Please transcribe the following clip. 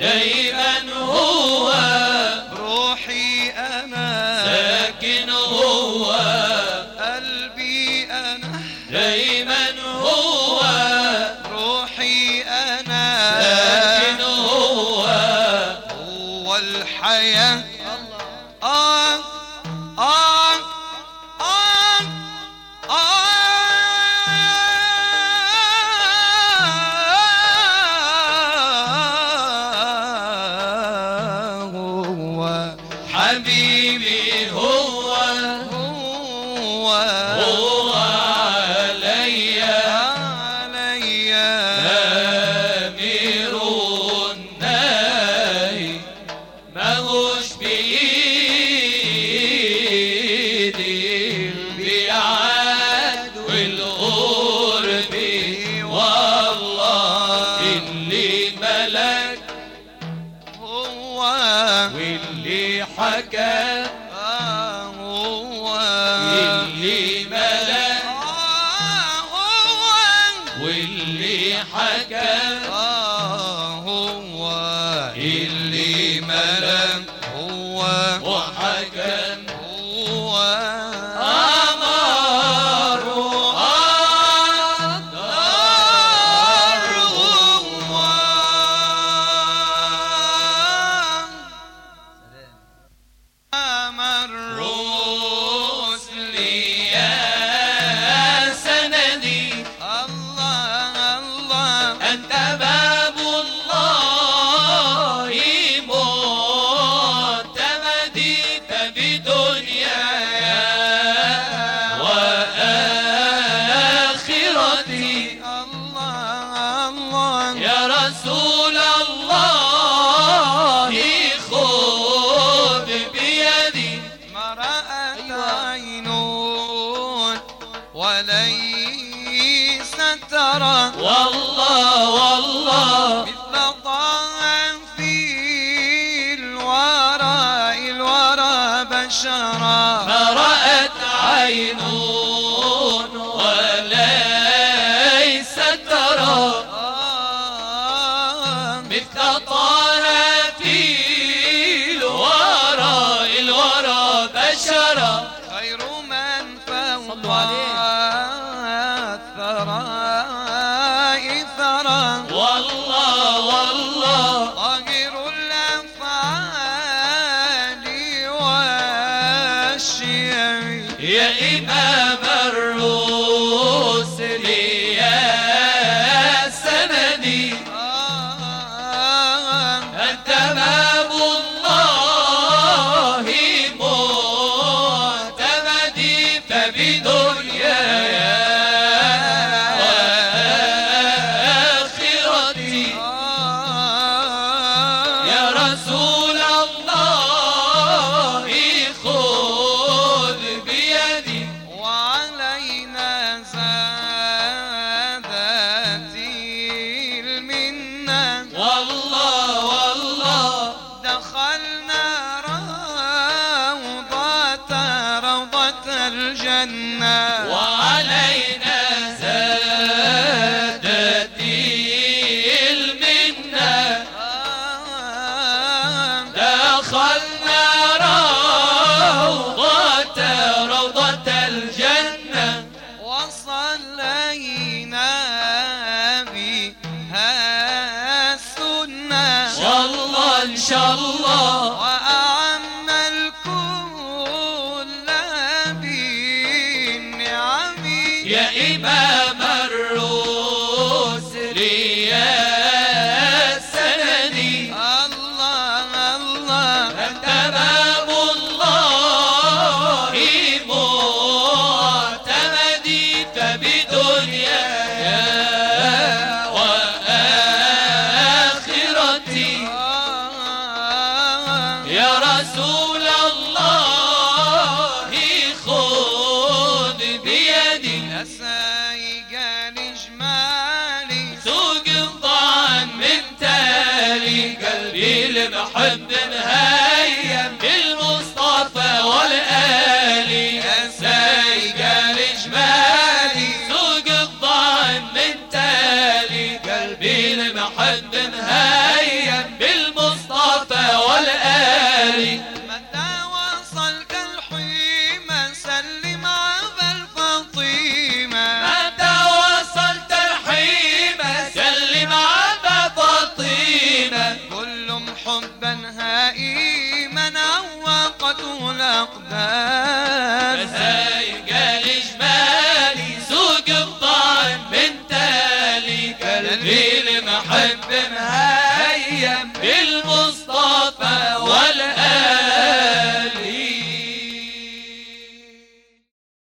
دايما هو روحي أنا ساكن هو قلبي أنا دايما هو روحي أنا ساكن هو هو الحياة آه آه آه آه هو حبيبي هو هو هو عليا عليا أمير النهي ماهوش بإيدي البعاد والقرب والله اللي ملك هو واللي حكى آه هو اللي ملك آه هو واللي حكى آه هو اللي ملك هو وحكم هو أمر دار أقدار هو أمر الرسل يا سندي الله الله أنت باب الله معتمدي فبدنياي وآخرتي الله الله يا رسول الله خذ بيدي ما رأت عين وليس ترى والله والله مثل طه في الورى الورى بشرا ما رأت عين وليس ترى آه مثل طه في الورى الورى بشرا خير من فوق صلوا عليه. الثرى ثرى والله والله طاهر الأفعال والشيم يا إمام الرسل يا سندي آه أنت باب الله معتمدي فبدنياي وآخرتي يا رسول الله خذ بيدي وعلينا زادت المنة والله والله دخلنا روضة روضة الجنة وعلينا زادت المنة آه دخلنا روضة روضة الجنة وصلينا بها السنة شاء الله إن شاء الله وأعم الكل بالنعم يا إمام الرسل يا سندي الله الله أنت باب الله معتمدي فبدنياي وآخرتي آه يا رسول الله خذ بيدي يا سايق الإجمالي سوق الضعن من تالي قلبي المحب مهيم بالمصطفى والآلي يا سايق الإجمالي سوق الضعن من تالي قلبي المحب مهيم بالمصطفى آه